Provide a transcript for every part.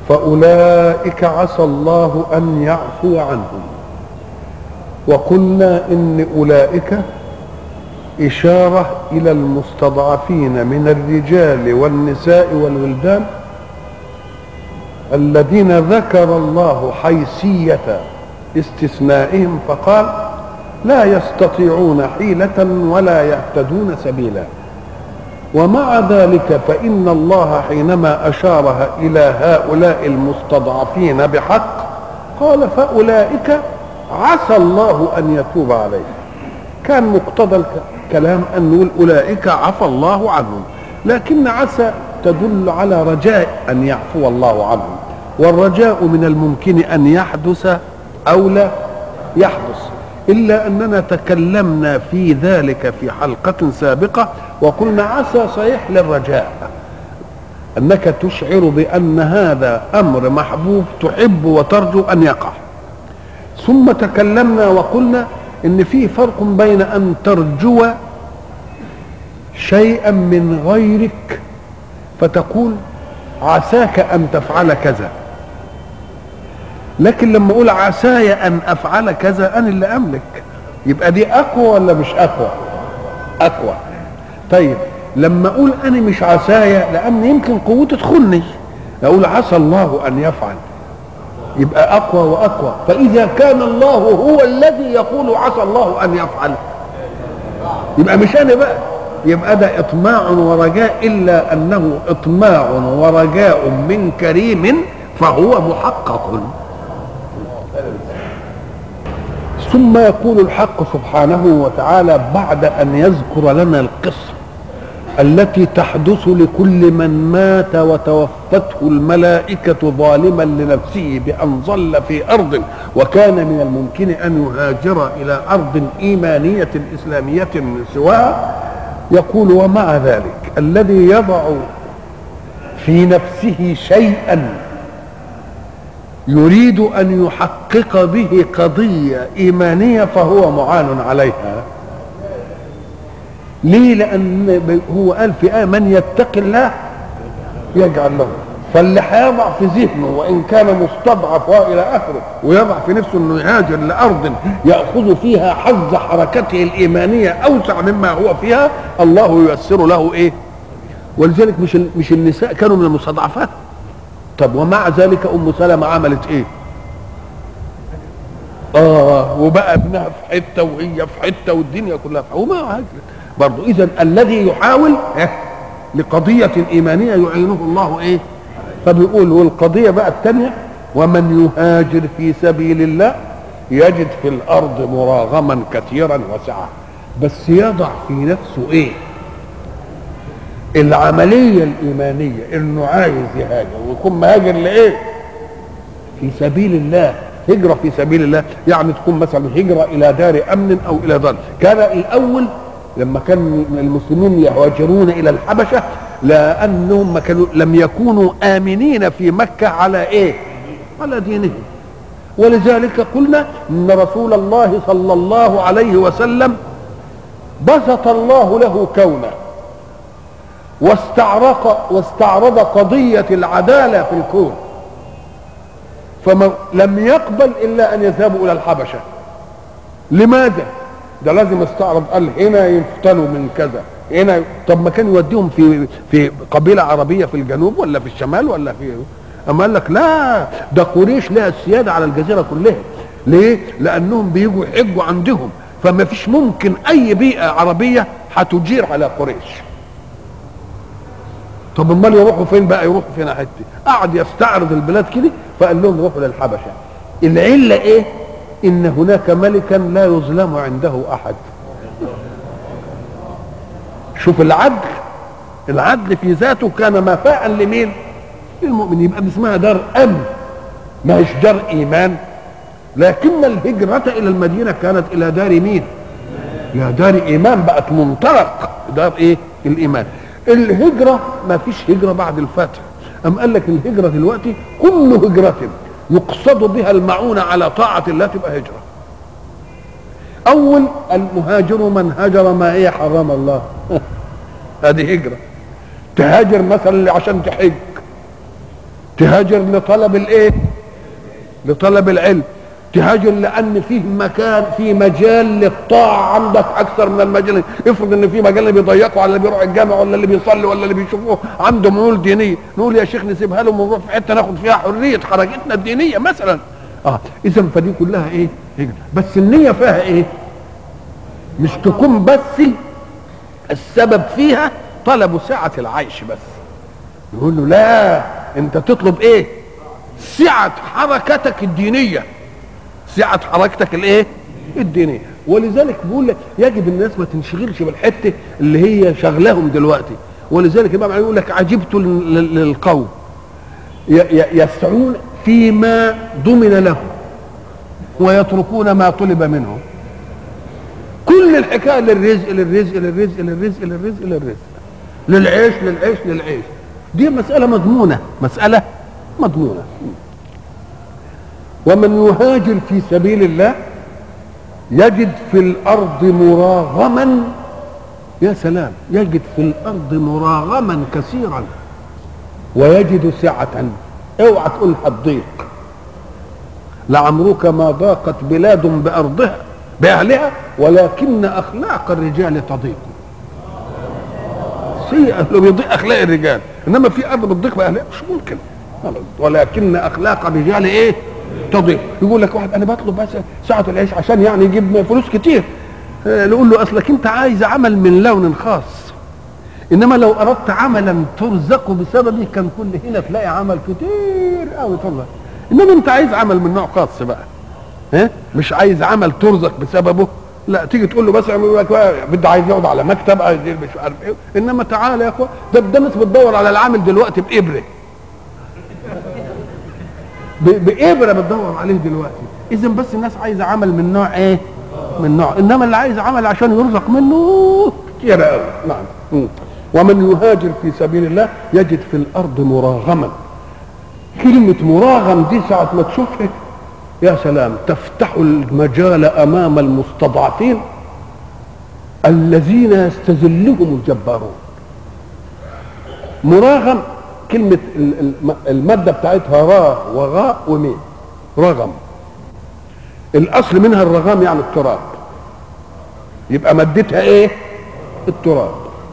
فأولئك عسى الله أن يعفو عنهم وقلنا إن أولئك إشارة إلى المستضعفين من الرجال والنساء والولدان الذين ذكر الله حيثية استثنائهم فقال لا يستطيعون حيلة ولا يهتدون سبيلا ومع ذلك فإن الله حينما أشار إلى هؤلاء المستضعفين بحق قال فأولئك عسى الله أن يتوب عليهم كان مقتضى الكلام أن نقول أولئك عفى الله عنهم لكن عسى تدل على رجاء أن يعفو الله عنهم والرجاء من الممكن أن يحدث أو لا يحدث إلا أننا تكلمنا في ذلك في حلقة سابقة وقلنا عسى صحيح للرجاء أنك تشعر بأن هذا أمر محبوب تحب وترجو أن يقع ثم تكلمنا وقلنا إن في فرق بين أن ترجو شيئا من غيرك فتقول عساك أن تفعل كذا لكن لما اقول عساي ان افعل كذا انا اللي املك يبقى دي اقوى ولا مش اقوى اقوى طيب لما اقول انا مش عسايا لان يمكن قوتي تخني اقول عسى الله ان يفعل يبقى اقوى واقوى فاذا كان الله هو الذي يقول عسى الله ان يفعل يبقى مش انا بقى يبقى ده اطماع ورجاء الا انه اطماع ورجاء من كريم فهو محقق ثم يقول الحق سبحانه وتعالى بعد ان يذكر لنا القصه التي تحدث لكل من مات وتوفته الملائكه ظالما لنفسه بان ظل في ارض وكان من الممكن ان يهاجر الى ارض ايمانيه اسلاميه سواها يقول ومع ذلك الذي يضع في نفسه شيئا يريد ان يحقق به قضيه ايمانيه فهو معان عليها ليه لان هو قال في ايه من يتق الله يجعل له فاللي هيضع في ذهنه وان كان مستضعف والى اخره ويضع في نفسه انه يهاجر لارض ياخذ فيها حظ حركته الايمانيه اوسع مما هو فيها الله ييسر له ايه ولذلك مش مش النساء كانوا من المستضعفات طب ومع ذلك ام سلمة عملت ايه اه وبقى ابنها في حته وهي في حته والدنيا كلها في وما هاجرت برضه اذا الذي يحاول إيه؟ لقضيه ايمانيه يعينه الله ايه فبيقول والقضيه بقى الثانيه ومن يهاجر في سبيل الله يجد في الارض مراغما كثيرا وسعه بس يضع في نفسه ايه العمليه الايمانيه انه عايز يهاجر ويكون مهاجر لايه في سبيل الله هجرة في سبيل الله يعني تكون مثلا هجرة إلى دار أمن أو إلى دار كان الأول لما كان المسلمين يهاجرون إلى الحبشة لأنهم ما كانوا لم يكونوا آمنين في مكة على إيه؟ على دينهم ولذلك قلنا ان رسول الله صلى الله عليه وسلم بسط الله له كونه واستعرق واستعرض قضيه العداله في الكون فلم يقبل الا ان يذهبوا الى الحبشه لماذا ده لازم استعرض قال هنا يفتنوا من كذا هنا طب ما كان يوديهم في في قبيله عربيه في الجنوب ولا في الشمال ولا في اما قال لك لا ده قريش لها السياده على الجزيره كلها ليه لانهم بيجوا يحجوا عندهم فما فيش ممكن اي بيئه عربيه هتجير على قريش طب امال يروحوا فين بقى يروحوا فين حته قعد يستعرض البلاد كده فقال لهم روحوا للحبشه العله ايه ان هناك ملكا لا يظلم عنده احد شوف العدل العدل في ذاته كان مفاء لمين للمؤمن يبقى اسمها دار امن ما هيش دار ايمان لكن الهجرة إلى المدينة كانت إلى دار مين؟ إلى دار إيمان بقت منطلق دار إيه؟ الإيمان. الهجرة ما فيش هجرة بعد الفتح. أم قال لك الهجرة دلوقتي كل هجرة يقصد بها المعونة على طاعة الله تبقى هجرة. أول المهاجر من هجر ما هي حرام الله. هذه هجرة. تهاجر مثلا عشان تحج تهاجر لطلب الايه لطلب العلم تهاجر لان فيه مكان في مجال للطاعه عندك اكثر من المجال افرض ان في مجال اللي بيضيقوا على اللي بيروح الجامع ولا اللي بيصلي ولا اللي بيشوفوه عنده ميول دينيه نقول يا شيخ نسيبها لهم ونروح في حته ناخد فيها حريه حركتنا الدينيه مثلا اه اذا فدي كلها ايه هجرة. بس النيه فيها ايه مش تكون بس السبب فيها طلب سعه العيش بس يقول له لا انت تطلب ايه سعه حركتك الدينيه سعه حركتك الايه الدينيه ولذلك بيقول لك يجب الناس ما تنشغلش بالحته اللي هي شغلاهم دلوقتي ولذلك الامام علي يقول لك عجبت لل- للقوم ي- ي- يسعون فيما ضمن لهم ويتركون ما طلب منهم كل الحكايه للرزق للرزق للرزق للرزق للرزق للرزق للعيش للعيش للعيش دي مسألة مضمونة مسألة مضمونة ومن يهاجر في سبيل الله يجد في الأرض مراغما يا سلام يجد في الأرض مراغما كثيرا ويجد سعة اوعى تقول هتضيق لعمرك ما ضاقت بلاد بأرضها بأهلها ولكن أخلاق الرجال تضيق سيئة لو بيضيق أخلاق الرجال إنما في أرض بتضيق بأهلها مش ممكن ولكن أخلاق الرجال إيه تضيق يقول لك واحد أنا بطلب بس ساعة العيش عشان يعني يجيب فلوس كتير آه، نقول له أصلك أنت عايز عمل من لون خاص انما لو اردت عملا ترزق بسببه كان كل هنا تلاقي عمل كتير قوي طلع انما انت عايز عمل من نوع خاص بقى ها مش عايز عمل ترزق بسببه لا تيجي تقول له بس يقول لك بقى بده عايز يقعد على مكتب عايز يلبس مش عارف ايه انما تعالى يا اخوان ده ده الناس بتدور على العامل دلوقتي بابره ب- بابره بتدور عليه دلوقتي اذا بس الناس عايزه عمل من نوع ايه من نوع انما اللي عايز عمل عشان يرزق منه كتير قوي نعم مم. ومن يهاجر في سبيل الله يجد في الارض مراغما كلمه مراغم دي ساعه ما تشوفها يا سلام تفتح المجال امام المستضعفين الذين يستذلهم الجبارون مراغم كلمة ال- الم- المادة بتاعتها راء وغاء وميم رغم الأصل منها الرغام يعني التراب يبقى مادتها ايه التراب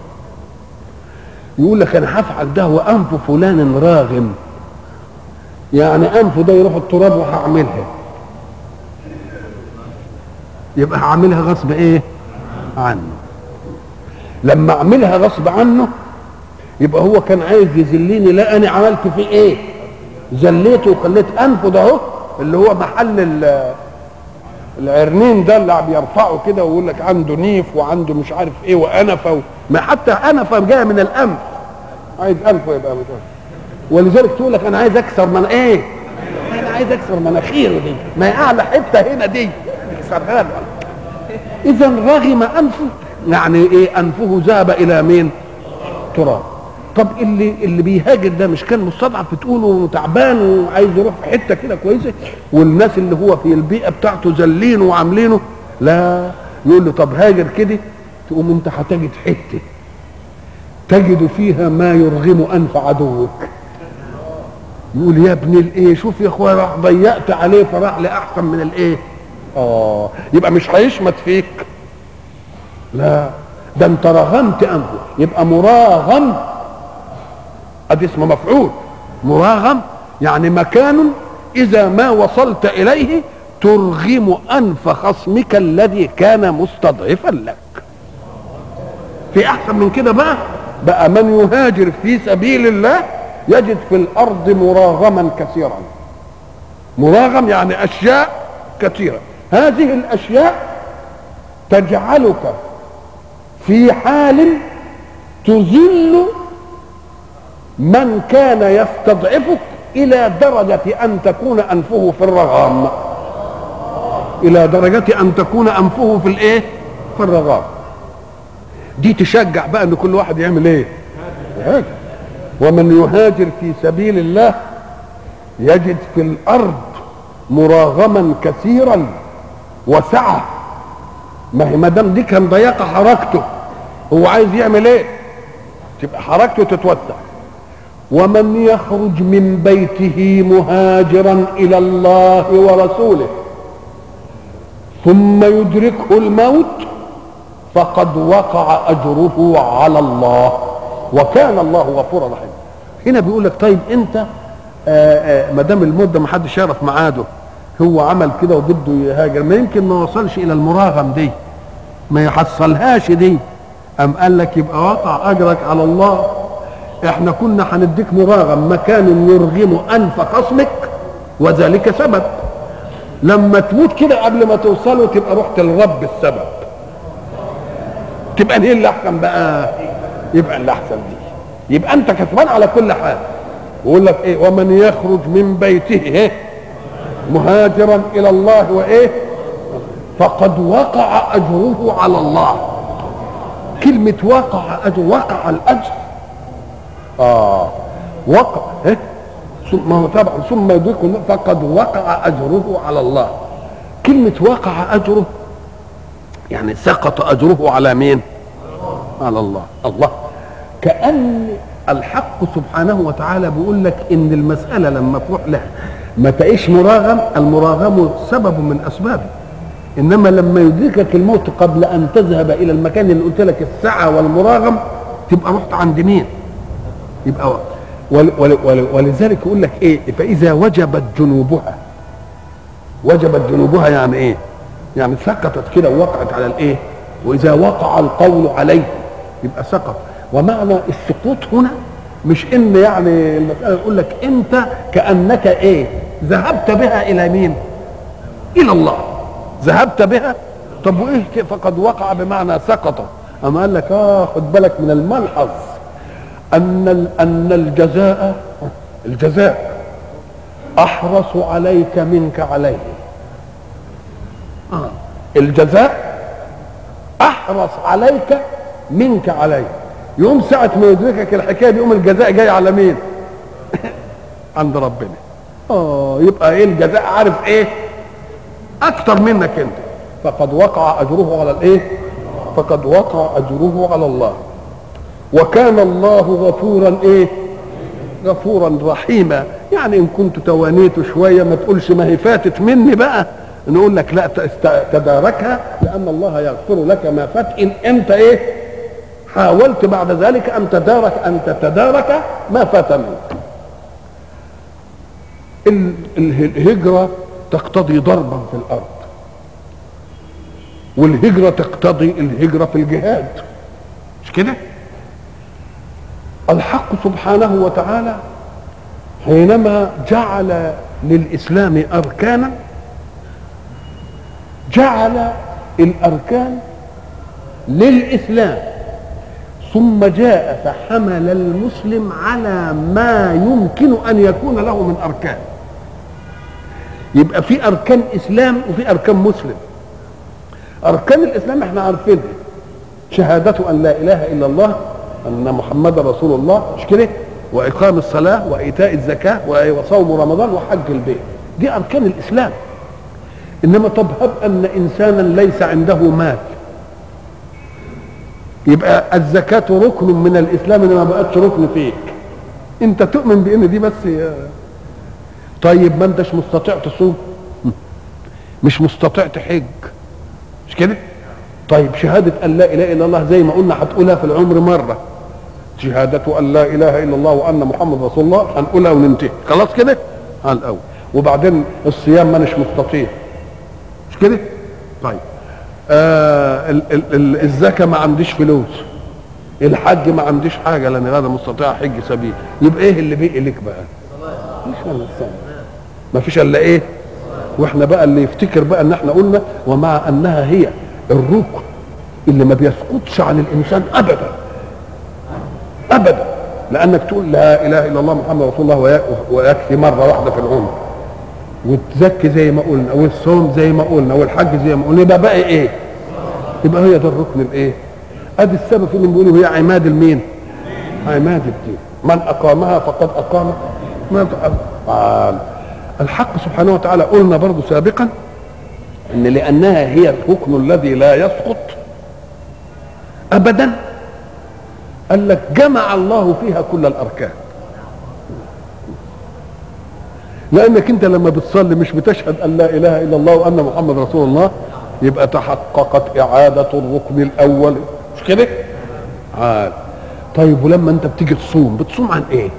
يقول لك انا هفعل ده وانف فلان راغم يعني انفه ده يروح التراب وهعملها يبقى هعملها غصب ايه عنه لما اعملها غصب عنه يبقى هو كان عايز يذلني لا انا عملت فيه ايه ذليته وخليت انفه ده اهو اللي هو محل ال- العرنين ده اللي بيرفعه كده ويقول لك عنده نيف وعنده مش عارف ايه وانفه و... ما حتى انفه جايه من الانف عايز انفه يبقى متوسط ولذلك تقول لك انا عايز اكسر من ايه انا عايز اكسر مناخيره دي ما هي اعلى حته هنا دي اكسرها له اذا رغم انفه يعني ايه انفه ذهب الى مين تراب طب اللي اللي بيهاجر ده مش كان مستضعف بتقوله وتعبان وعايز يروح في حته كده كويسه والناس اللي هو في البيئه بتاعته ذلينه وعاملينه لا يقول له طب هاجر كده تقوم انت هتجد حته تجد فيها ما يرغم انف عدوك يقول يا ابن الايه شوف يا اخويا راح ضيقت عليه فراح لاحسن من الايه اه يبقى مش هيشمت فيك لا ده انت رغمت انفه يبقى مراغم ادي اسمه مفعول مراغم يعني مكان اذا ما وصلت اليه ترغم انف خصمك الذي كان مستضعفا لك في احسن من كده بقى بقى من يهاجر في سبيل الله يجد في الارض مراغما كثيرا مراغم يعني اشياء كثيره هذه الاشياء تجعلك في حال تذل من كان يستضعفك الى درجه ان تكون انفه في الرغام الى درجه ان تكون انفه في الايه في الرغام دي تشجع بقى ان كل واحد يعمل ايه يهاجر ومن يهاجر في سبيل الله يجد في الارض مراغما كثيرا وسعه ما هي ما دام دي كان ضيقه حركته هو عايز يعمل ايه تبقى حركته تتوسع ومن يخرج من بيته مهاجرا الى الله ورسوله ثم يدركه الموت فقد وقع اجره على الله وكان الله غفورا رحيما هنا بيقول لك طيب انت ما دام الموت ده ما حدش يعرف ميعاده هو عمل كده وبده يهاجر ما يمكن ما وصلش الى المراغم دي ما يحصلهاش دي ام قال لك يبقى وقع اجرك على الله احنا كنا هنديك مراغم مكان يرغم انف خصمك وذلك سبب لما تموت كده قبل ما توصله تبقى رحت للرب السبب تبقى ايه اللي احسن بقى يبقى اللي احسن دي يبقى انت كسبان على كل حال ويقول لك ايه ومن يخرج من بيته ايه مهاجرا الى الله وايه فقد وقع اجره على الله كلمة وقع أجر وقع الأجر آه وقع إيه؟ ثم هو طبعا ثم يدركه فقد وقع أجره على الله كلمة وقع أجره يعني سقط أجره على مين؟ على الله الله كأن الحق سبحانه وتعالى بيقول لك إن المسألة لما تروح لها ما تعيش مراغم المراغم سبب من أسبابه انما لما يدركك الموت قبل ان تذهب الى المكان اللي قلت لك السعه والمراغم تبقى رحت عند مين يبقى ول ول ول ولذلك يقول لك ايه فاذا وجبت جنوبها وجبت جنوبها يعني ايه يعني سقطت كده ووقعت على الايه واذا وقع القول عليه يبقى سقط ومعنى السقوط هنا مش ان يعني المساله يقول لك انت كانك ايه ذهبت بها الى مين الى الله ذهبت بها طب وايه فقد وقع بمعنى سقط اما قال لك اه خد بالك من الملحظ ان ان الجزاء الجزاء احرص عليك منك عليه آه. الجزاء احرص عليك منك عليه يوم ساعة ما يدركك الحكاية دي يوم الجزاء جاي على مين؟ عند ربنا. اه يبقى ايه الجزاء عارف ايه؟ اكتر منك انت فقد وقع اجره على الايه فقد وقع اجره على الله وكان الله غفورا ايه غفورا رحيما يعني ان كنت توانيت شويه ما تقولش ما هي فاتت مني بقى نقول لك لا تداركها لان الله يغفر لك ما فات ان انت ايه حاولت بعد ذلك ان تدارك ان تتدارك ما فات منك الهجره تقتضي ضربا في الارض والهجره تقتضي الهجره في الجهاد مش كده الحق سبحانه وتعالى حينما جعل للاسلام اركانا جعل الاركان للاسلام ثم جاء فحمل المسلم على ما يمكن ان يكون له من اركان يبقى في اركان اسلام وفي اركان مسلم اركان الاسلام احنا عارفينها شهادة ان لا اله الا الله ان محمد رسول الله مش كده واقام الصلاة وايتاء الزكاة وصوم رمضان وحج البيت دي اركان الاسلام انما طب هب ان انسانا ليس عنده مال يبقى الزكاة ركن من الاسلام انما ما بقتش ركن فيك انت تؤمن بان دي بس طيب ما انتش مستطيع تصوم مش مستطيع تحج مش كده طيب شهادة أن لا إله إلا الله زي ما قلنا هتقولها في العمر مرة شهادة أن لا إله إلا الله وأن محمد رسول الله هنقولها وننتهي خلاص كده على الأول وبعدين الصيام ما مش مستطيع مش كده طيب آه ال ال ال الزكاة ما عنديش فلوس الحج ما عنديش حاجة لأن هذا مستطيع حج سبيل يبقى إيه اللي بيقي لك بقى مش الا الصلاة ما فيش الا ايه واحنا بقى اللي يفتكر بقى ان احنا قلنا ومع انها هي الركن اللي ما بيسقطش عن الانسان ابدا ابدا لانك تقول لا اله الا الله محمد رسول الله ويكفي مره واحده في العمر وتزكي زي ما قلنا والصوم زي ما قلنا والحج زي ما قلنا يبقى باقي ايه؟ يبقى هي ده الركن الايه؟ ادي السبب اللي بيقولوا هي عماد المين؟ عماد الدين من اقامها فقد اقام ما قال الحق سبحانه وتعالى قلنا برضو سابقا ان لانها هي الركن الذي لا يسقط ابدا قال لك جمع الله فيها كل الاركان لانك انت لما بتصلي مش بتشهد ان لا اله الا الله وان محمد رسول الله يبقى تحققت اعاده الركن الاول مش كده عال طيب ولما انت بتيجي تصوم بتصوم عن ايه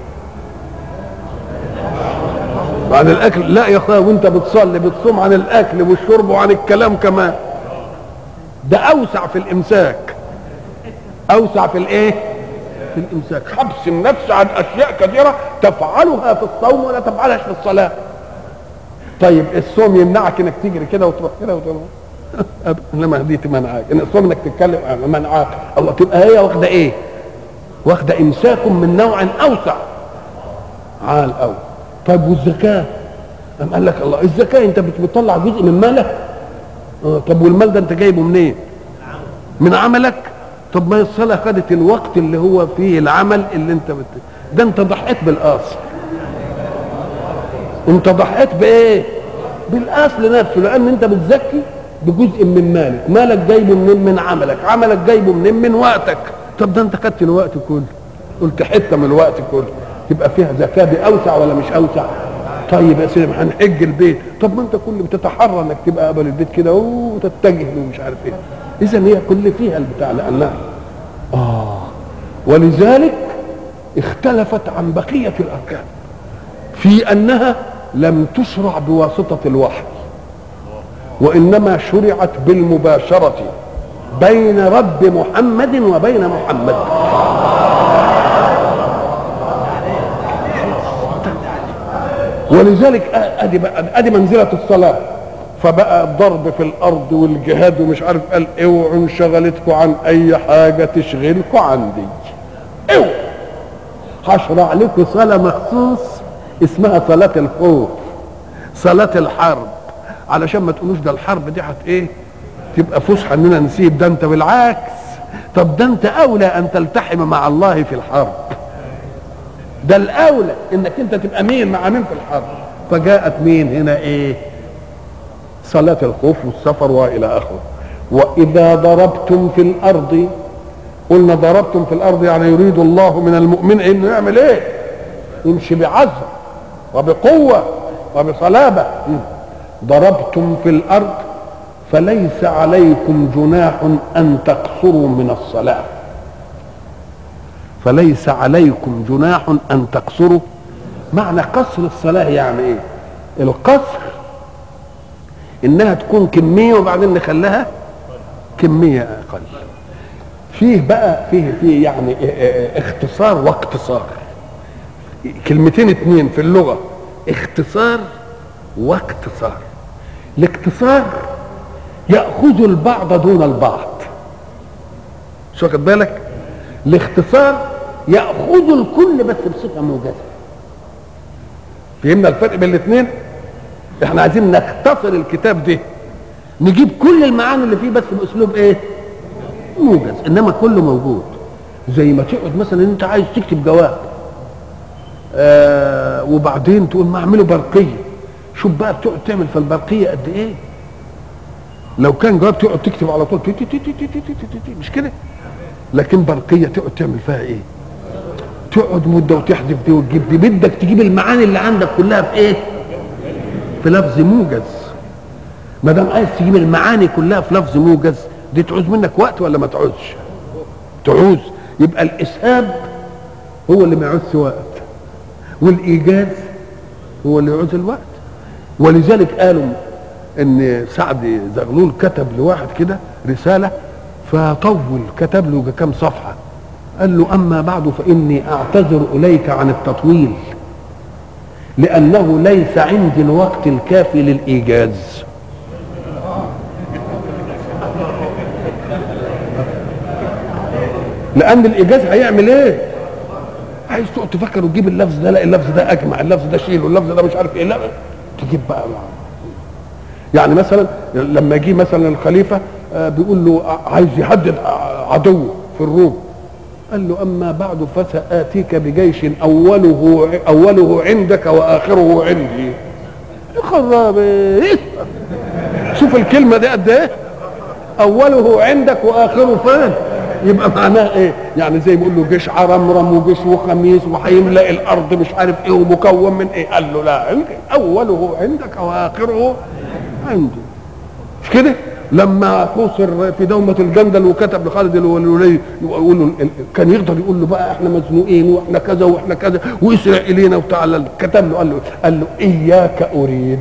عن الاكل لا يا اخويا وانت بتصلي بتصوم عن الاكل والشرب وعن الكلام كمان ده اوسع في الامساك اوسع في الايه في الامساك حبس النفس عن اشياء كثيره تفعلها في الصوم ولا تفعلهاش في الصلاه طيب الصوم يمنعك انك تجري كده وتروح كده وتروح انما دي تمنعك ان الصوم انك تتكلم منعك الله تبقى هي واخده ايه واخده امساك من نوع اوسع عال قوي طيب والزكاه قام قال لك الله الزكاه انت بتطلع جزء من مالك اه طب والمال ده انت جايبه منين من عملك طب ما الصلاه خدت الوقت اللي هو فيه العمل اللي انت بت... ده انت ضحيت بالاصل انت ضحيت بايه بالاصل نفسه لان انت بتزكي بجزء من مالك مالك جايبه منين من عملك عملك جايبه منين من وقتك طب ده انت خدت الوقت كله قلت حته من الوقت كله يبقى فيها زكاه باوسع ولا مش اوسع طيب يا سيدي هنحج البيت طب ما انت كل بتتحرى انك تبقى قبل البيت كده وتتجه ومش عارف ايه اذا هي كل فيها البتاع لانها اه ولذلك اختلفت عن بقيه الاركان في انها لم تشرع بواسطه الوحي وانما شرعت بالمباشره بين رب محمد وبين محمد ولذلك ادي ادي منزله الصلاه فبقى الضرب في الارض والجهاد ومش عارف قال اوعوا انشغلتكم عن اي حاجه تشغلكم عندي اوعوا هشرع لكم صلاه مخصوص اسمها صلاه الخوف صلاه الحرب علشان ما تقولوش ده الحرب دي هت ايه تبقى فسحه اننا نسيب ده انت بالعكس طب ده انت اولى ان تلتحم مع الله في الحرب ده الاولى انك انت تبقى مين مع مين في الحرب فجاءت مين هنا ايه صلاة الخوف والسفر والى اخره واذا ضربتم في الارض قلنا ضربتم في الارض يعني يريد الله من المؤمن انه يعمل ايه يمشي بعزم وبقوة وبصلابة ضربتم في الارض فليس عليكم جناح ان تقصروا من الصلاه فليس عليكم جناح ان تقصروا معنى قصر الصلاه يعني ايه القصر انها تكون كميه وبعدين نخليها كميه اقل فيه بقى فيه فيه يعني اختصار واقتصار كلمتين اتنين في اللغه اختصار واقتصار الاقتصار ياخذ البعض دون البعض شو واخد بالك الاختصار ياخذ الكل بس بصفه موجزه فهمنا الفرق بين الاثنين احنا عايزين نختصر الكتاب ده نجيب كل المعاني اللي فيه بس باسلوب ايه موجز انما كله موجود زي ما تقعد مثلا انت عايز تكتب جواب آه وبعدين تقول ما اعمله برقيه شوف بقى بتقعد تعمل في البرقيه قد ايه لو كان جواب تقعد تكتب على طول تي تي تي تي تي تي تي تي مش كده لكن برقيه تقعد تعمل فيها ايه تقعد مده وتحذف دي وتجيب دي بدك تجيب المعاني اللي عندك كلها في ايه في لفظ موجز ما دام عايز تجيب المعاني كلها في لفظ موجز دي تعوز منك وقت ولا ما تعوزش تعوز يبقى الاسهاب هو اللي ما يعوزش وقت والايجاز هو اللي يعوز الوقت ولذلك قالوا ان سعد زغلول كتب لواحد كده رساله فطول كتب له كم صفحه قال له اما بعد فاني اعتذر اليك عن التطويل لانه ليس عندي الوقت الكافي للايجاز لان الايجاز هيعمل ايه عايز تقعد تفكر وتجيب اللفظ ده لا اللفظ ده اجمع اللفظ ده شيل واللفظ ده مش عارف ايه لا تجيب بقى يعني مثلا لما يجي مثلا الخليفه بيقول له عايز يهدد عدوه في الروم قال له اما بعد فساتيك بجيش اوله اوله عندك واخره عندي خراب ايه شوف الكلمه دي قد ايه اوله عندك واخره فين يبقى معناه ايه يعني زي ما يقول له جيش عرمرم وجيش وخميس وهيملا الارض مش عارف ايه ومكون من ايه قال له لا عندك اوله عندك واخره عندي مش كده لما حوصر في دومة الجندل وكتب لخالد الولي يقول له كان يقدر يقول له بقى احنا مزنوقين واحنا كذا واحنا كذا واسرع الينا وتعالى كتب له قال له قال له اياك اريد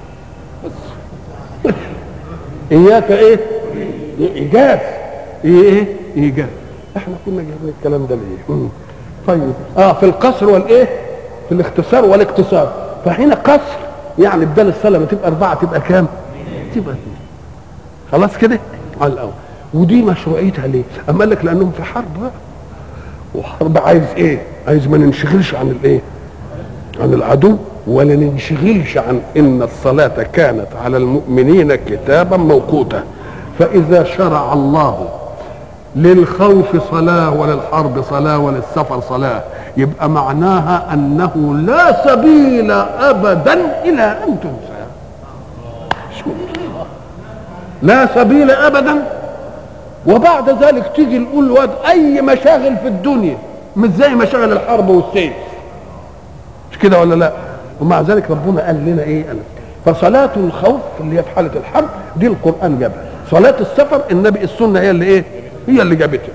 اياك ايه ايجاز ايه ايه ايجاز احنا كنا جايبين الكلام ده ليه مم. طيب اه في القصر والايه في الاختصار والاقتصار فهنا قصر يعني بدل الصلاه ما تبقى اربعه تبقى كام تبقى اثنين خلاص كده على الاول ودي مشروعيتها ليه اما قال لك لانهم في حرب بقى وحرب عايز ايه عايز ما ننشغلش عن الايه عن العدو ولا ننشغلش عن ان الصلاه كانت على المؤمنين كتابا موقوتا فاذا شرع الله للخوف صلاه وللحرب صلاه وللسفر صلاه يبقى معناها انه لا سبيل ابدا الى ان تنسى مش ممكن لا سبيل ابدا وبعد ذلك تيجي نقول واد اي مشاغل في الدنيا مش زي مشاغل الحرب والسيف مش كده ولا لا ومع ذلك ربنا قال لنا ايه قال فصلاة الخوف اللي هي في حالة الحرب دي القرآن جابها صلاة السفر النبي السنة هي اللي ايه هي اللي جابتها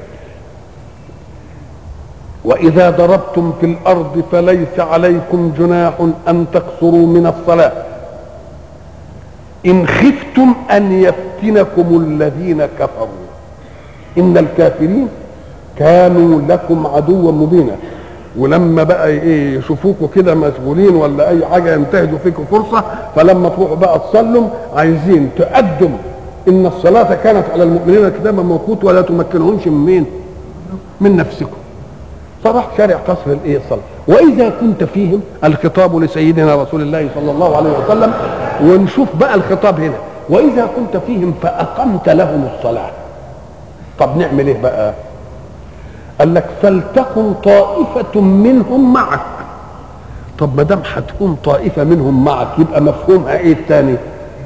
وإذا ضربتم في الأرض فليس عليكم جناح أن تقصروا من الصلاة إن خفتم أن يفتنكم الذين كفروا إن الكافرين كانوا لكم عدوا مبينا ولما بقى ايه يشوفوكوا كده مشغولين ولا اي حاجه ينتهزوا فيكم فرصه فلما تروحوا بقى تصلوا عايزين تقدم ان الصلاه كانت على المؤمنين كتابا موقوت ولا تمكنهمش من مين؟ من نفسكم. فراح شارع قصر الايه الصلاه واذا كنت فيهم الخطاب لسيدنا رسول الله صلى الله عليه وسلم ونشوف بقى الخطاب هنا واذا كنت فيهم فاقمت لهم الصلاه طب نعمل ايه بقى؟ قال لك فلتكن طائفة منهم معك طب ما دام هتكون طائفة منهم معك يبقى مفهومها ايه الثاني؟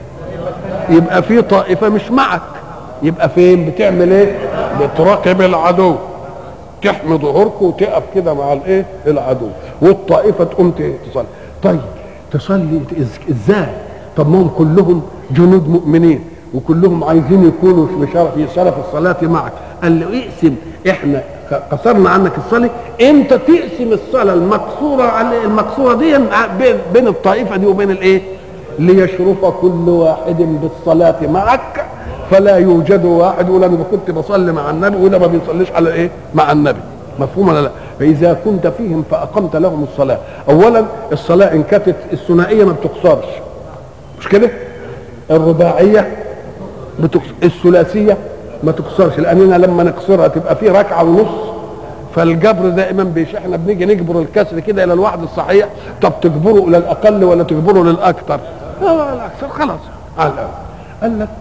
يبقى في طائفة مش معك يبقى فين بتعمل ايه؟ بتراقب العدو تحمي ظهورك وتقف كده مع الايه؟ العدو والطائفة تقوم تصلي طيب تصلي ازاي؟ طب ما هم كلهم جنود مؤمنين وكلهم عايزين يكونوا في شرف الصلاة معك قال له اقسم احنا قصرنا عنك الصلاة انت تقسم الصلاة المقصورة على المقصورة دي بين الطائفة دي وبين الايه ليشرف كل واحد بالصلاة معك فلا يوجد واحد يقول انا كنت بصلي مع النبي ولا ما بيصليش على ايه مع النبي مفهوم ولا لا فاذا كنت فيهم فاقمت لهم الصلاة اولا الصلاة ان كانت الثنائية ما بتقصرش مش كده الرباعية بتقصر الثلاثية ما تكسرش لاننا لما نكسرها تبقى في ركعه ونص فالجبر دائما بيش احنا بنيجي نجبر الكسر كده الى الواحد الصحيح طب تجبره الى الاقل ولا تجبره للاكثر؟ لا الاكثر خلاص على الاول قال لك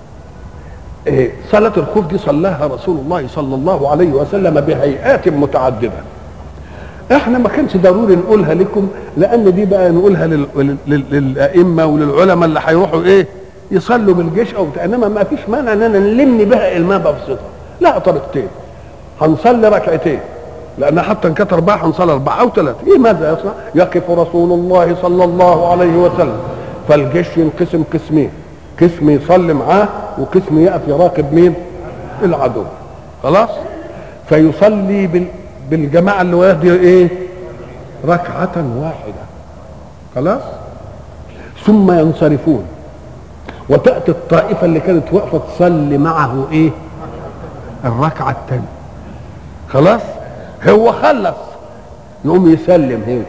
إيه صلاة الخوف دي صلاها رسول الله صلى الله عليه وسلم بهيئات متعددة احنا ما كانش ضروري نقولها لكم لان دي بقى نقولها لل... لل... للائمه وللعلماء اللي هيروحوا ايه يصلوا بالجيش او انما ما فيش مانع اننا نلم بها الماء ببسطها لها طريقتين هنصلي ركعتين لان حتى ان كانت اربعه هنصلي اربعه او ثلاثه ايه ماذا يصنع؟ يقف رسول الله صلى الله عليه وسلم فالجيش ينقسم قسمين قسم يصلي معاه وقسم يقف يراقب مين؟ العدو خلاص؟ فيصلي بال... بالجماعه اللي وياه دي ايه؟ ركعه واحده خلاص؟ ثم ينصرفون وتأتي الطائفة اللي كانت واقفة تصلي معه ايه الركعة الثانية خلاص هو خلص يقوم يسلم هنا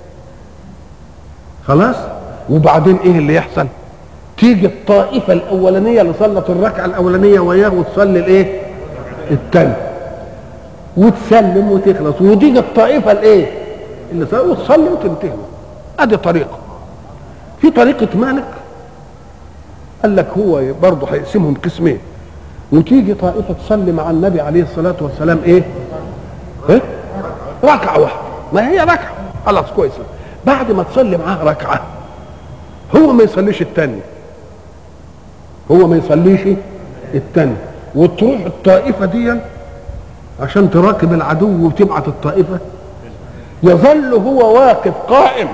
خلاص وبعدين ايه اللي يحصل تيجي الطائفة الأولانية اللي صلت الركعة الأولانية وياه وتصلي الايه الثانية وتسلم وتخلص وتيجي الطائفة الايه اللي صلت وتصلي وتنتهي ادي طريقة في طريقة مالك قال لك هو برضه هيقسمهم قسمين وتيجي طائفه تصلي مع النبي عليه الصلاه والسلام ايه؟ ايه؟ ركعه واحده ما هي ركعه خلاص كويس بعد ما تصلي معاه ركعه هو ما يصليش الثانيه هو ما يصليش الثانيه وتروح الطائفه دي عشان تراقب العدو وتبعت الطائفة يظل هو واقف قائم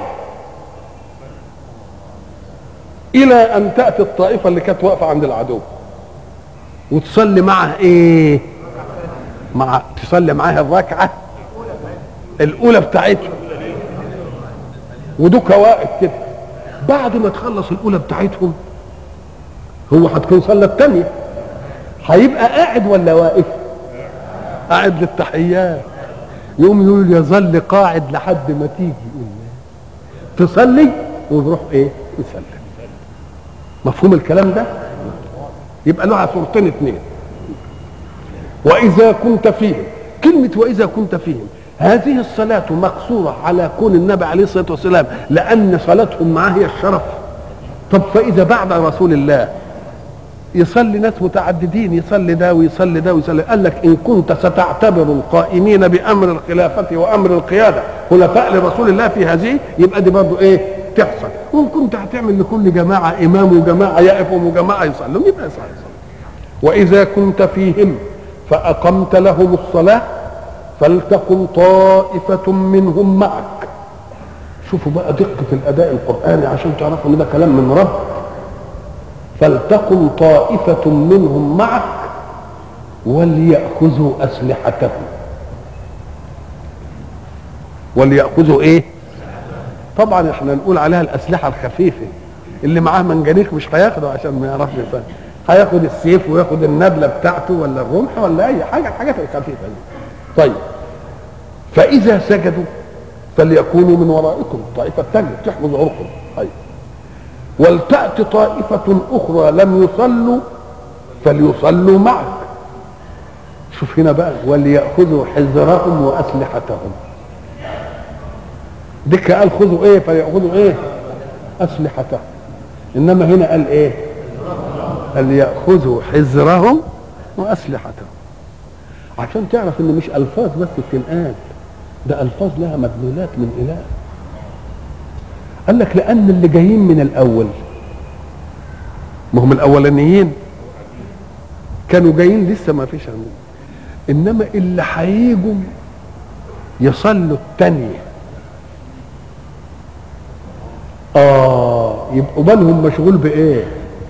إلى أن تأتي الطائفة اللي كانت واقفة عند العدو وتصلي معها إيه؟ مع تصلي معاها الركعة الأولى بتاعتهم ودوك واقف كده بعد ما تخلص الأولى بتاعتهم هو هتكون صلى الثانية هيبقى قاعد ولا واقف؟ قاعد للتحيات يقوم يقول يظل قاعد لحد ما تيجي تصلي ويروح ايه يسلم مفهوم الكلام ده يبقى له صورتين اثنين واذا كنت فيهم كلمه واذا كنت فيهم هذه الصلاة مقصورة على كون النبي عليه الصلاة والسلام لأن صلاتهم معاه هي الشرف طب فإذا بعد رسول الله يصلي ناس متعددين يصلي ده ويصلي ده ويصلي قال لك ان كنت ستعتبر القائمين بامر الخلافه وامر القياده خلفاء لرسول الله في هذه يبقى دي برضه ايه تحصل وان كنت هتعمل لكل جماعه امام وجماعه يقفوا وجماعه يصلوا يبقى يصلي واذا كنت فيهم فاقمت لهم الصلاه فلتكن طائفه منهم معك شوفوا بقى دقه الاداء القراني عشان تعرفوا ان ده كلام من رب فلتكن طائفة منهم معك وليأخذوا أسلحتهم وليأخذوا إيه؟ طبعا احنا نقول عليها الأسلحة الخفيفة اللي معاه منجنيق مش هياخده عشان ما يعرفش يفهم هياخد السيف وياخد النبلة بتاعته ولا الرمح ولا أي حاجة الحاجات الخفيفة دي طيب فإذا سجدوا فليكونوا من ورائكم الطائفة الثانية تحفظ عرقهم طيب ولتأت طائفة أخرى لم يصلوا فليصلوا معك شوف هنا بقى وليأخذوا حذرهم وأسلحتهم ديك قال خذوا ايه فليأخذوا ايه أسلحتهم إنما هنا قال ايه قال يأخذوا حذرهم وأسلحتهم عشان تعرف ان مش ألفاظ بس بتنقال ده ألفاظ لها مدلولات من إله قال لك لان اللي جايين من الاول ما هم الاولانيين كانوا جايين لسه ما فيش عندهم انما اللي هيجوا يصلوا الثانيه اه يبقوا بالهم مشغول بايه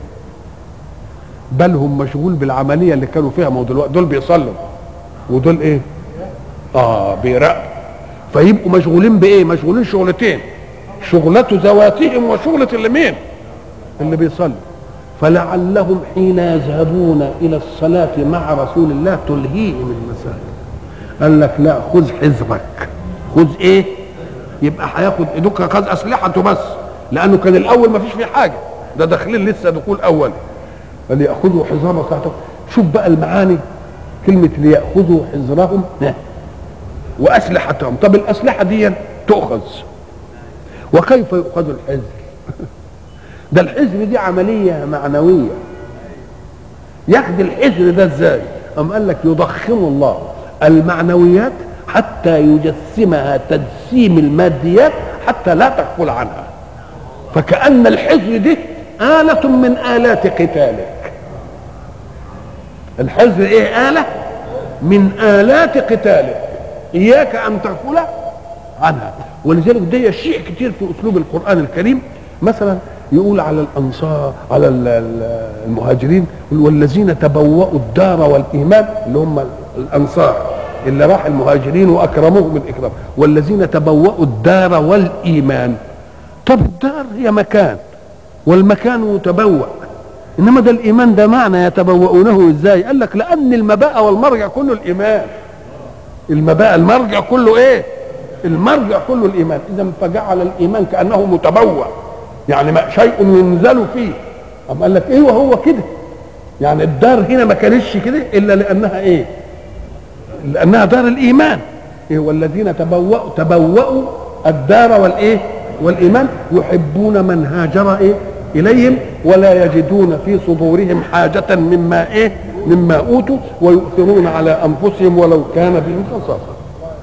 بالهم مشغول بالعمليه اللي كانوا فيها ما هو دلوقتي دول بيصلوا ودول ايه اه بيراقبوا فيبقوا مشغولين بايه مشغولين شغلتين شغلة ذواتهم وشغلة اللي مين اللي بيصلي فلعلهم حين يذهبون إلى الصلاة مع رسول الله تلهيهم المساجد قال لك لا خذ حذرك خذ ايه يبقى هياخد ايدك خذ اسلحته بس لانه كان الاول ما فيش فيه حاجه ده داخلين لسه دخول اول فليأخذوا حذرهم بتاعتهم شوف بقى المعاني كلمة ليأخذوا حذرهم وأسلحتهم طب الأسلحة دي تؤخذ وكيف يؤخذ الحزر ده الحزر دي عملية معنوية ياخد الحزر ده ازاي أم قال لك يضخم الله المعنويات حتى يجسمها تجسيم الماديات حتى لا تغفل عنها فكأن الحزر دي آلة من آلات قتالك الحزر ايه آلة من آلات قتالك إياك أن تغفل عنها ولذلك ده شيء كتير في اسلوب القران الكريم مثلا يقول على الانصار على المهاجرين والذين تبوأوا الدار والايمان اللي هم الانصار اللي راح المهاجرين واكرموهم الاكرام والذين تبوأوا الدار والايمان طب الدار هي مكان والمكان يتبوأ انما ده الايمان ده معنى يتبوؤونه ازاي قال لك لان المباء والمرجع كله الايمان المباء المرجع كله ايه المرجع كله الايمان اذا فجعل الايمان كانه متبوع يعني ما شيء ينزل فيه أم قال لك ايه وهو كده يعني الدار هنا ما كانتش كده الا لانها ايه لانها دار الايمان إيه والذين تبوأوا تبوأوا الدار والايه والايمان يحبون من هاجر ايه اليهم ولا يجدون في صدورهم حاجة مما ايه مما اوتوا ويؤثرون على انفسهم ولو كان بهم خصاصة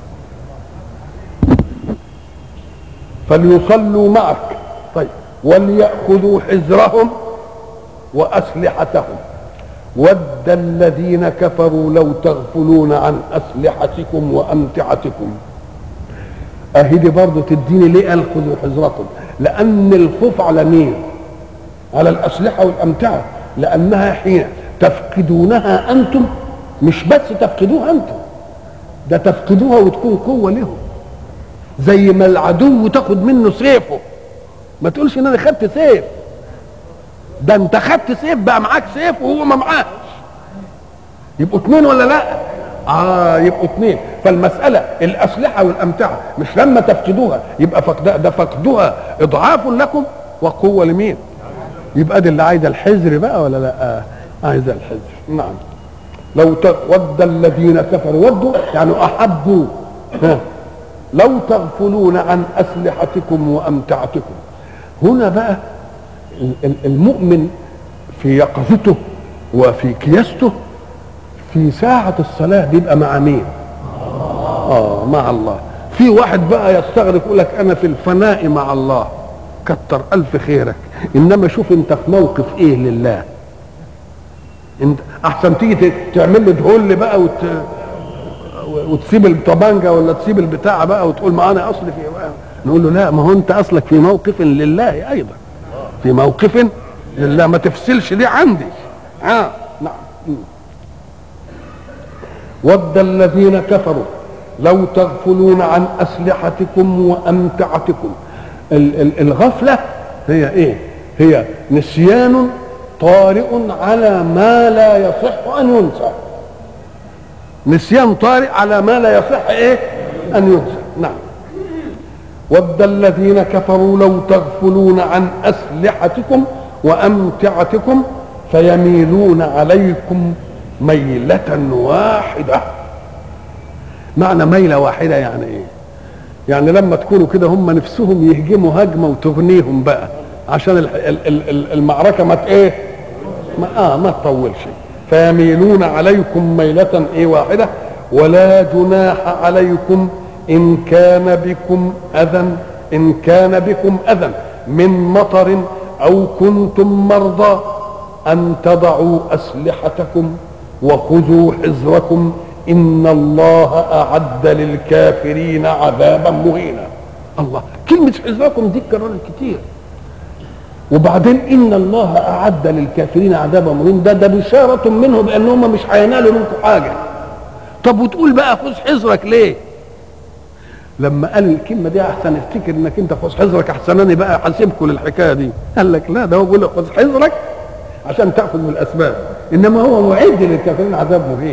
فليصلوا معك طيب وليأخذوا حذرهم وأسلحتهم ود الذين كفروا لو تغفلون عن اسلحتكم وامتعتكم اهي دي برضه تديني ليه قال خذوا حذركم لان الخوف على مين على الاسلحه والامتعه لانها حين تفقدونها انتم مش بس تفقدوها انتم ده تفقدوها وتكون قوه لهم زي ما العدو تاخد منه سيفه ما تقولش ان انا خدت سيف ده انت خدت سيف بقى معاك سيف وهو ما معاش يبقوا اتنين ولا لا اه يبقوا اتنين فالمسألة الأسلحة والأمتعة مش لما تفقدوها يبقى فقدها ده فقدها إضعاف لكم وقوة لمين يبقى دي اللي عايزة الحذر بقى ولا لا آه عايزة الحذر نعم لو ت- ود الذين كفروا ودوا يعني أحبوا ها لو تغفلون عن أسلحتكم وأمتعتكم هنا بقى ال- ال- المؤمن في يقظته وفي كياسته في ساعة الصلاة بيبقى مع مين؟ اه مع الله في واحد بقى يستغرق يقول لك انا في الفناء مع الله كتر الف خيرك انما شوف انت في موقف ايه لله انت احسن تيجي ت- تعمل له دهول بقى وت... وتسيب الطبانجه ولا تسيب البتاع بقى وتقول ما انا اصلي في بقى. نقول له لا ما هو انت اصلك في موقف لله ايضا في موقف لله ما تفصلش دي عندي اه نعم م. ود الذين كفروا لو تغفلون عن اسلحتكم وامتعتكم ال- ال- الغفله هي ايه هي نسيان طارئ على ما لا يصح ان ينسى نسيان طارئ على ما لا يصح ايه ان ينسى نعم ود الذين كفروا لو تغفلون عن اسلحتكم وامتعتكم فيميلون عليكم ميلة واحدة معنى ميلة واحدة يعني ايه يعني لما تكونوا كده هم نفسهم يهجموا هجمة وتغنيهم بقى عشان ال- ال- ال- ال- المعركة ما ت- ايه ما اه ما تطولش فيميلون عليكم ميلة ايه واحدة ولا جناح عليكم ان كان بكم اذى ان كان بكم اذى من مطر او كنتم مرضى ان تضعوا اسلحتكم وخذوا حذركم ان الله اعد للكافرين عذابا مهينا الله كلمه حذركم دي اتكررت كتير وبعدين ان الله اعد للكافرين عذابا مهين ده ده بشاره منه بان هم مش هينالوا منكم حاجه طب وتقول بقى خذ حذرك ليه لما قال الكلمه دي احسن افتكر انك انت خذ حذرك احسن انا بقى حاسبكم للحكايه دي قال لك لا ده هو بيقول لك خذ حذرك عشان تاخذ من الاسباب انما هو معد للكافرين عذاب مهين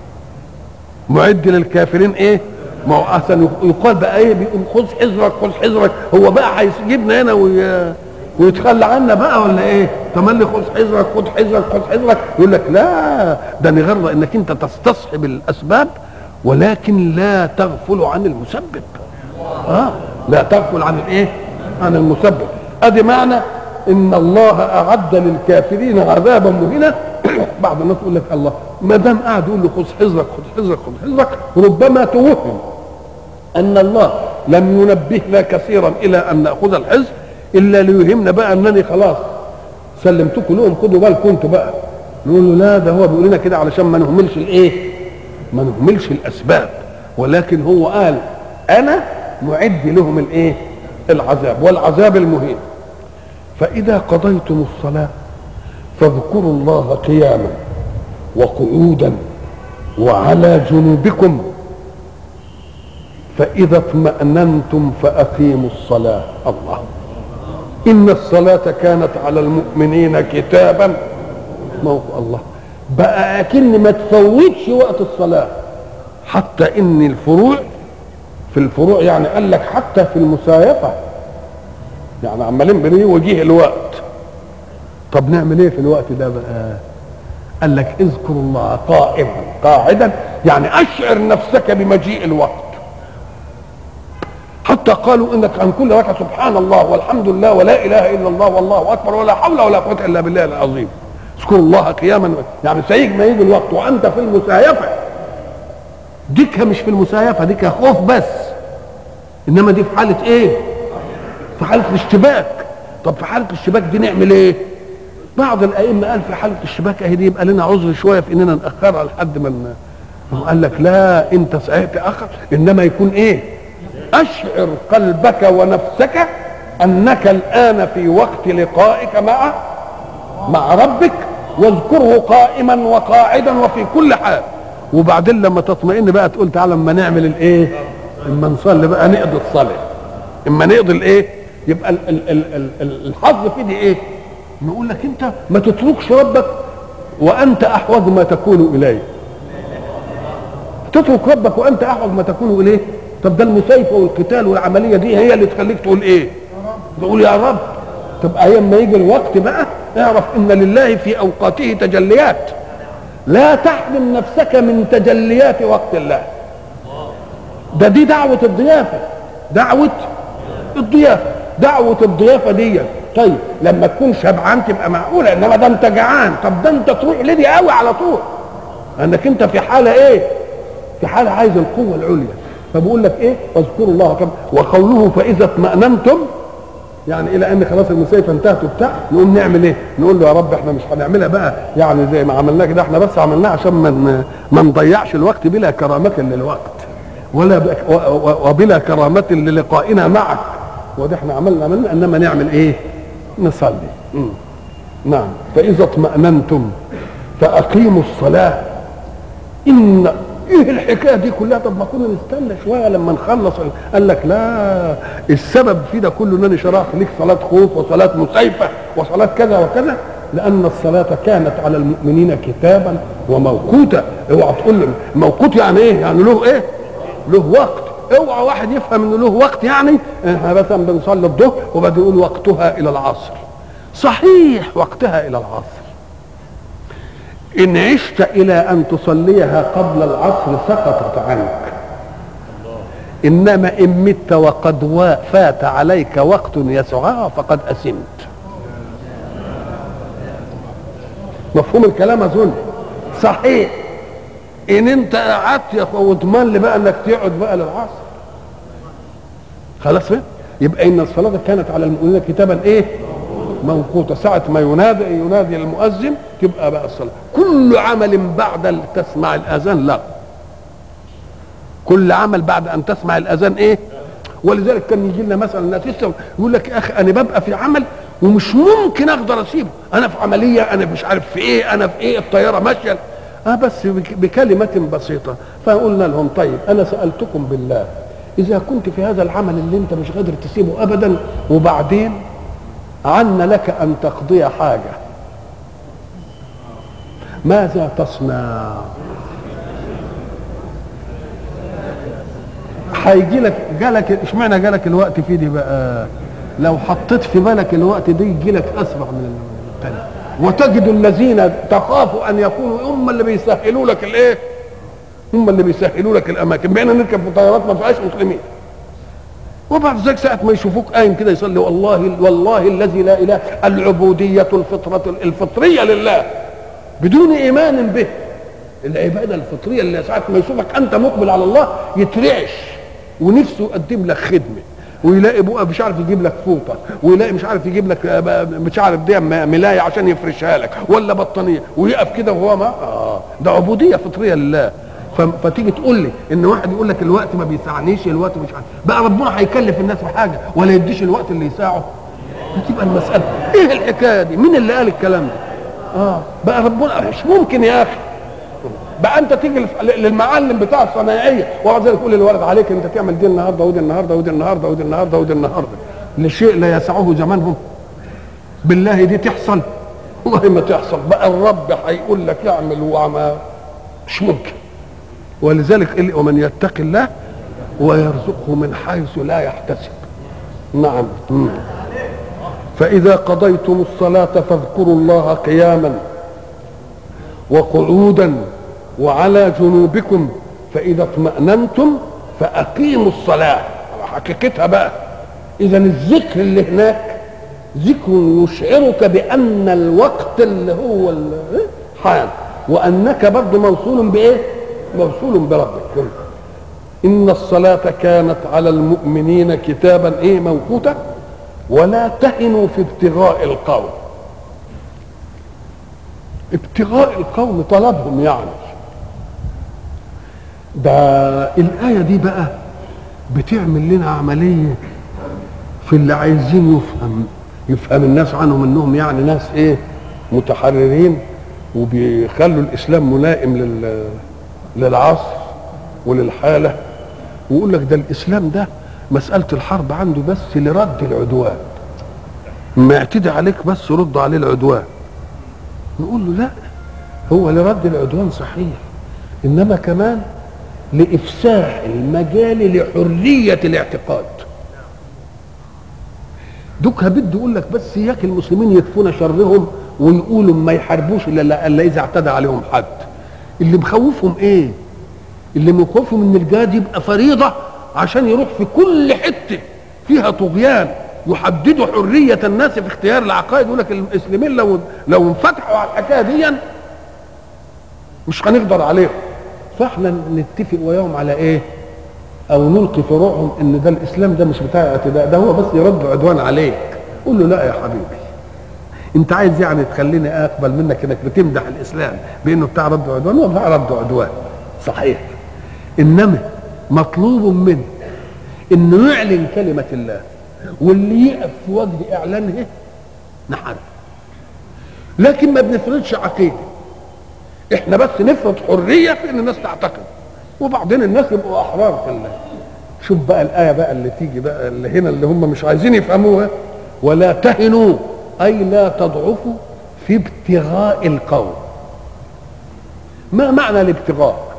معد للكافرين ايه ما هو احسن يقال بقى ايه بيقول خذ حذرك خذ حذرك هو بقى هيجيبنا هنا وي... ويتخلى عنا بقى ولا ايه تملي خذ حذرك خذ حذرك خذ حذرك يقول لك لا ده نغرى انك انت تستصحب الاسباب ولكن لا تغفل عن المسبب اه لا تغفل عن الايه عن المسبب ادي معنى ان الله اعد للكافرين عذابا مهينا بعض الناس يقول لك الله ما دام قاعد يقول له خذ حذرك خذ حذرك خذ حذرك ربما توهم ان الله لم ينبهنا كثيرا الى ان ناخذ الحذر الا ليهمنا بقى انني خلاص سلمتكم لهم خدوا بالكم انتوا بقى نقول له لا ده هو بيقول لنا كده علشان ما نهملش الايه ما نهملش الاسباب ولكن هو قال انا معد لهم الايه العذاب والعذاب المهين فاذا قضيتم الصلاه فاذكروا الله قياما وقعودا وعلى جنوبكم فإذا اطمأننتم فأقيموا الصلاة الله إن الصلاة كانت على المؤمنين كتابا موقع الله بقى أكن ما تفوتش وقت الصلاة حتى إن الفروع في الفروع يعني قال لك حتى في المسايفة يعني عمالين بنيه وجيه الوقت طب نعمل ايه في الوقت ده بقى قال لك اذكر الله قائما قاعدا يعني اشعر نفسك بمجيء الوقت حتى قالوا انك عن كل ركعه سبحان الله والحمد لله ولا اله الا الله والله اكبر ولا حول ولا قوه الا بالله العظيم اذكر الله قياما يعني سيجي ما يجي الوقت وانت في المسايفه ديكها مش في المسايفه ديكها خوف بس انما دي في حاله ايه في حاله الاشتباك طب في حاله الاشتباك دي نعمل ايه بعض الائمه قال في حاله الشباك اهي دي يبقى لنا عذر شويه في اننا ناخرها لحد ما ن- قال لك لا انت صحيح تاخر انما يكون ايه اشعر قلبك ونفسك انك الان في وقت لقائك مع مع ربك واذكره قائما وقاعدا وفي كل حال وبعدين لما تطمئن بقى تقول تعالى اما نعمل الايه اما نصلي بقى نقضي الصلاه اما نقضي الايه يبقى ال ال ال ال ال الحظ في دي ايه نقول لك انت ما تتركش ربك وانت احوج ما تكون اليه تترك ربك وانت احوج ما تكون اليه طب ده المسايفه والقتال والعمليه دي هي اللي تخليك تقول ايه تقول يا رب تبقى هي اما يجي الوقت بقى اعرف ان لله في اوقاته تجليات لا تحرم نفسك من تجليات وقت الله ده دي دعوة الضيافة دعوة الضيافة دعوة الضيافة دي طيب لما تكون شبعان تبقى معقولة انما ده انت جعان طب ده انت تروح لدي قوي على طول انك انت في حالة ايه في حالة عايز القوة العليا فبقول لك ايه واذكروا الله كم وقوله فاذا اطمأننتم يعني الى ان خلاص المسيفه انتهت وبتاع نقوم نعمل ايه؟ نقول له يا رب احنا مش هنعملها بقى يعني زي ما عملناه كده احنا بس عملناه عشان ما ن- ما نضيعش الوقت بلا كرامه للوقت ولا ب- و- و- وبلا كرامه للقائنا معك وده احنا عملنا عملنا انما نعمل ايه؟ نصلي مم. نعم فاذا اطمأننتم فاقيموا الصلاه ان ايه الحكايه دي كلها طب ما كنا نستنى شويه لما نخلص قال لك لا السبب في ده كله انني شرعت لك صلاه خوف وصلاه مسيفه وصلاه كذا وكذا لان الصلاه كانت على المؤمنين كتابا وموقوتا اوعى تقول لي موقوت يعني ايه؟ يعني له ايه؟ له وقت اوعى واحد يفهم انه له وقت يعني احنا مثلا بنصلي الظهر وبعدين يقول وقتها الى العصر صحيح وقتها الى العصر إن عشت إلى أن تصليها قبل العصر سقطت عنك إنما إن مت وقد وا- فات عليك وقت يسعها فقد أسمت مفهوم الكلام أظن صحيح إن أنت قعدت يا أخوة واضمن لي بقى إنك تقعد بقى للعصر خلاص فهم؟ يبقى إن الصلاة كانت على المؤمنين كتابا إيه؟ موقوتة ساعة ما ينادي ينادي المؤذن تبقى بقى الصلاة كل عمل بعد ال- تسمع الأذان لا كل عمل بعد أن تسمع الأذان إيه ولذلك كان يجي لنا مثلا ناس يسأل يقول لك يا أخي أنا ببقى في عمل ومش ممكن أقدر أسيبه أنا في عملية أنا مش عارف في إيه أنا في إيه الطيارة ماشية أه بس بك- بكلمة بسيطة فقلنا لهم طيب أنا سألتكم بالله إذا كنت في هذا العمل اللي أنت مش قادر تسيبه أبدا وبعدين عن لك ان تقضي حاجه ماذا تصنع هيجي لك جالك اشمعنى جالك الوقت في دي بقى لو حطيت في بالك الوقت ده يجي لك اسرع من الثاني وتجد الذين تخاف ان يكونوا هم اللي بيسهلوا لك الايه هم اللي بيسهلوا لك الاماكن بقينا نركب في طيارات ما فيهاش مسلمين وبعد ذلك ساعة ما يشوفوك قايم كده يصلي والله والله الذي لا اله العبودية الفطرة الفطرية لله بدون ايمان به العبادة الفطرية اللي ساعة ما يشوفك انت مقبل على الله يترعش ونفسه يقدم لك خدمة ويلاقي بقى مش عارف يجيب لك فوطه ويلاقي مش عارف يجيب لك آه، مش عارف دي ملايه عشان يفرشها لك ولا بطانيه ويقف كده وهو ما اه ده عبوديه فطريه لله ف- فتيجي تقول لي ان واحد يقول لك الوقت ما بيسعنيش الوقت مش عارف بقى ربنا هيكلف الناس بحاجه ولا يديش الوقت اللي يساعه تبقى المساله ايه الحكايه دي مين اللي قال الكلام ده اه بقى ربنا مش ممكن يا اخي بقى انت تيجي لف- للمعلم بتاع الصنايعيه وبعد ذلك تقول للولد عليك انت تعمل دي النهارده ودي النهارده ودي النهارده ودي النهارده ودي النهارده لشيء لا يسعه زمانهم بالله دي تحصل والله ما تحصل بقى الرب هيقول لك اعمل وما مش ممكن ولذلك قال ومن يتق الله ويرزقه من حيث لا يحتسب نعم مم. فإذا قضيتم الصلاة فاذكروا الله قياما وقعودا وعلى جنوبكم فإذا اطمأننتم فأقيموا الصلاة على حقيقتها بقى إذا الذكر اللي هناك ذكر يشعرك بأن الوقت اللي هو ال- حان وأنك برضه موصول بإيه؟ موصول بربك إن الصلاة كانت على المؤمنين كتابا إيه موقوتا ولا تهنوا في ابتغاء القوم ابتغاء القوم طلبهم يعني ده الآية دي بقى بتعمل لنا عملية في اللي عايزين يفهم يفهم الناس عنهم انهم يعني ناس ايه متحررين وبيخلوا الاسلام ملائم لل للعصر وللحاله ويقول لك ده الاسلام ده مساله الحرب عنده بس لرد العدوان ما يعتدي عليك بس رد عليه العدوان نقول له لا هو لرد العدوان صحيح انما كمان لافساح المجال لحريه الاعتقاد دوكها بده يقول لك بس اياك المسلمين يكفون شرهم ويقولوا ما يحاربوش الا الا اذا اعتدى عليهم حد اللي مخوفهم ايه اللي مخوفهم ان الجهاد يبقى فريضه عشان يروح في كل حته فيها طغيان يحددوا حريه الناس في اختيار العقائد يقول لك المسلمين لو لو انفتحوا على الحكايه دي مش هنقدر عليهم فاحنا نتفق وياهم على ايه او نلقي في روعهم ان ده الاسلام ده مش بتاع اعتداء ده هو بس يرد عدوان عليك قول له لا يا حبيبي انت عايز يعني تخليني اقبل منك انك بتمدح الاسلام بانه بتاع رد عدوان هو بتاع رد عدوان صحيح انما مطلوب منه انه يعلن كلمه الله واللي يقف في وجه اعلانه نحارب لكن ما بنفرضش عقيده احنا بس نفرض حريه في ان الناس تعتقد وبعدين الناس يبقوا احرار في الله شوف بقى الايه بقى اللي تيجي بقى اللي هنا اللي هم مش عايزين يفهموها ولا تهنوا اي لا تضعفوا في ابتغاء القوم ما معنى الابتغاء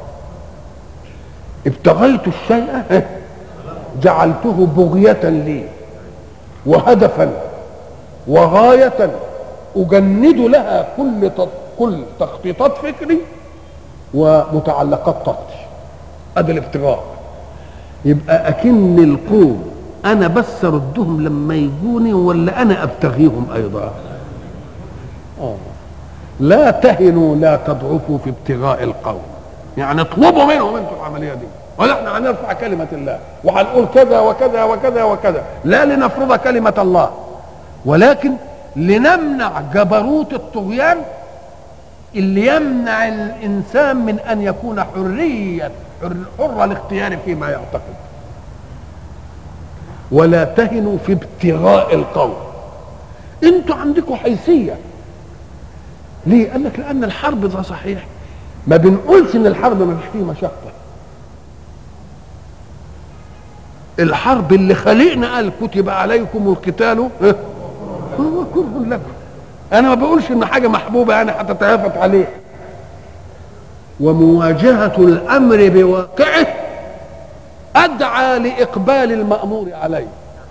ابتغيت الشيء جعلته بغية لي وهدفا وغاية أجند لها كل كل تخطيطات فكري ومتعلقات طاقتي هذا الابتغاء يبقى أكن القوم أنا بس أردهم لما يجوني ولا أنا أبتغيهم أيضا آه. لا تهنوا لا تضعفوا في ابتغاء القوم يعني اطلبوا منهم انتوا العمليه دي ولا احنا هنرفع كلمه الله وهنقول كذا وكذا وكذا وكذا لا لنفرض كلمه الله ولكن لنمنع جبروت الطغيان اللي يمنع الانسان من ان يكون حريا حر, حر الاختيار فيما يعتقد ولا تهنوا في ابتغاء القوم انتوا عندكم حيثيه ليه قال لك لان الحرب ده صحيح ما بنقولش ان الحرب ما فيش فيه مشقه الحرب اللي خلقنا قال كتب عليكم القتال هو كره لكم انا ما بقولش ان حاجه محبوبه يعني هتتهافت عليه ومواجهه الامر بواقعه ادعى لاقبال المامور عليه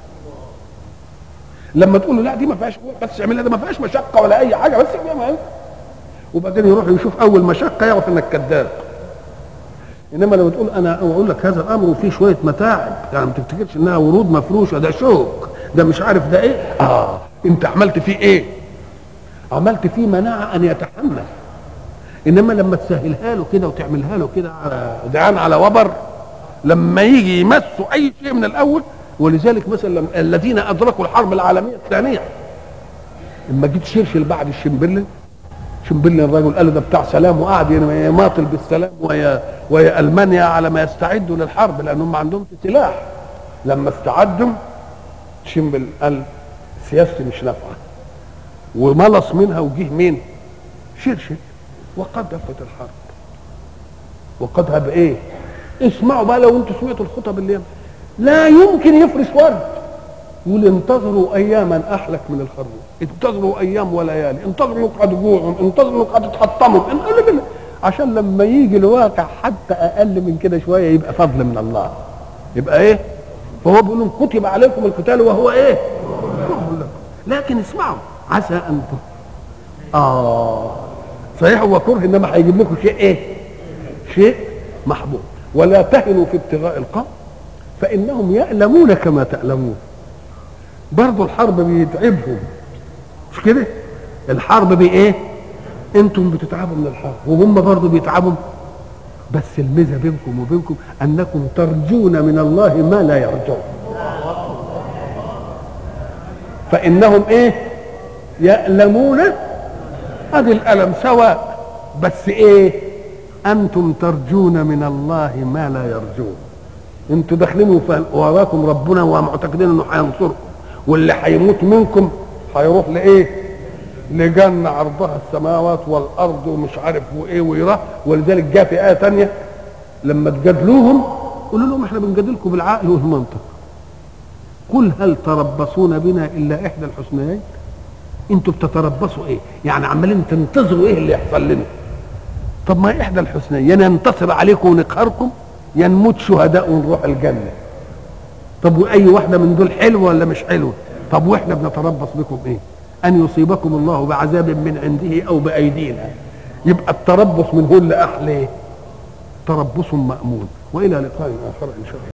لما تقول له لا دي ما فيهاش بس اعملها دي ما فيهاش مشقه ولا اي حاجه بس اعملها وبعدين يروح يشوف اول مشقه يعرف انك كذاب انما لما تقول انا اقول لك هذا الامر وفيه شويه متاعب يعني ما تفتكرش انها ورود مفروشه ده شوك ده مش عارف ده ايه اه انت عملت فيه ايه عملت فيه مناعه ان يتحمل انما لما تسهلها له كده وتعملها له كده على دعان على وبر لما يجي يمسوا اي شيء من الاول ولذلك مثلا الذين ادركوا الحرب العالميه الثانيه لما جيت شرشل بعد الشمبرلين شمبرلين الراجل قال ده بتاع سلام وقعد يماطل بالسلام ويا ويا المانيا على ما يستعدوا للحرب لانهم ما عندهمش سلاح لما استعدوا شمبل قال سياستي مش نافعه وملص منها وجه مين؟ شرشل وقذفت الحرب وقدها بايه؟ اسمعوا بقى لو انتوا سمعتوا الخطب اللي لا يمكن يفرش ورد يقول انتظروا اياما احلك من الخروف انتظروا ايام وليالي انتظروا قد جوعهم انتظروا قد تحطموا عشان لما يجي الواقع حتى اقل من كده شويه يبقى فضل من الله يبقى ايه فهو بيقول لهم كتب عليكم القتال وهو ايه لكن اسمعوا عسى ان اه صحيح هو كره انما هيجيب لكم شيء ايه شيء محبوب ولا تهنوا في ابتغاء القوم فانهم يألمون كما تألمون برضه الحرب بيتعبهم مش كده الحرب بايه انتم بتتعبوا من الحرب وهم برضه بيتعبوا بس الميزه بينكم وبينكم انكم ترجون من الله ما لا يرجون فانهم ايه يألمون ادي الالم سواء بس ايه انتم ترجون من الله ما لا يرجون انتوا داخلين وفا- وراكم ربنا ومعتقدين انه هينصركم واللي هيموت منكم هيروح لايه لجنة عرضها السماوات والارض ومش عارف وايه ويراه ولذلك جاء في ايه تانية لما تجادلوهم قولوا لهم احنا بنجادلكم بالعقل والمنطق قل هل تربصون بنا الا احدى الحسنيين انتوا بتتربصوا ايه يعني عمالين تنتظروا ايه اللي يحصل لنا طب ما احدى الحسنيين يا ننتصر عليكم ونقهركم يا نموت شهداء ونروح الجنه طب واي واحده من دول حلوه ولا مش حلوه طب واحنا بنتربص بكم ايه ان يصيبكم الله بعذاب من عنده او بايدينا يبقى التربص من هو اللي احلى تربص مامون والى لقاء اخر ان شاء الله